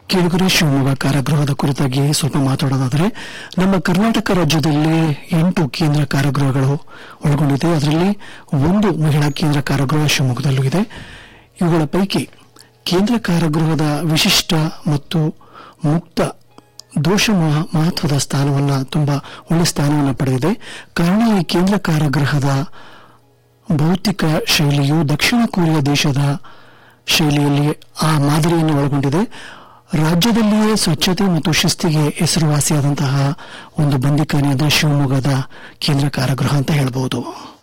ಕೇಳುಗರೆ ಶಿವಮೊಗ್ಗ ಕಾರಾಗೃಹದ ಕುರಿತಾಗಿ ಸ್ವಲ್ಪ ಮಾತಾಡೋದಾದರೆ ನಮ್ಮ ಕರ್ನಾಟಕ ರಾಜ್ಯದಲ್ಲಿ ಎಂಟು ಕೇಂದ್ರ ಕಾರಾಗೃಹಗಳು ಒಳಗೊಂಡಿದೆ ಅದರಲ್ಲಿ ಒಂದು ಮಹಿಳಾ ಕೇಂದ್ರ ಕಾರಾಗೃಹ ಶಿವಮೊಗ್ಗದಲ್ಲೂ ಇದೆ ಇವುಗಳ ಪೈಕಿ ಕೇಂದ್ರ ಕಾರಾಗೃಹದ ವಿಶಿಷ್ಟ ಮತ್ತು ಮುಕ್ತ ದೋಷ ಮಹ- ಮಹತ್ವದ ಸ್ಥಾನವನ್ನು ತುಂಬಾ ಒಳ್ಳೆ ಸ್ಥಾನವನ್ನು ಪಡೆದಿದೆ ಕಾರಣ ಈ ಕೇಂದ್ರ ಕಾರಾಗೃಹದ ಭೌತಿಕ ಶೈಲಿಯು ದಕ್ಷಿಣ ಕೊರಿಯಾ ದೇಶದ ಶೈಲಿಯಲ್ಲಿ ಆ ಮಾದರಿಯನ್ನು ಒಳಗೊಂಡಿದೆ ರಾಜ್ಯದಲ್ಲಿಯೇ ಸ್ವಚ್ಛತೆ ಮತ್ತು ಶಿಸ್ತಿಗೆ ಹೆಸರುವಾಸಿಯಾದಂತಹ ಒಂದು ಬಂದಿಖಾನೆ ಅಂದ್ರೆ ಶಿವಮೊಗ್ಗದ ಕೇಂದ್ರ ಕಾರಾಗೃಹ ಅಂತ ಹೇಳ್ಬೋದು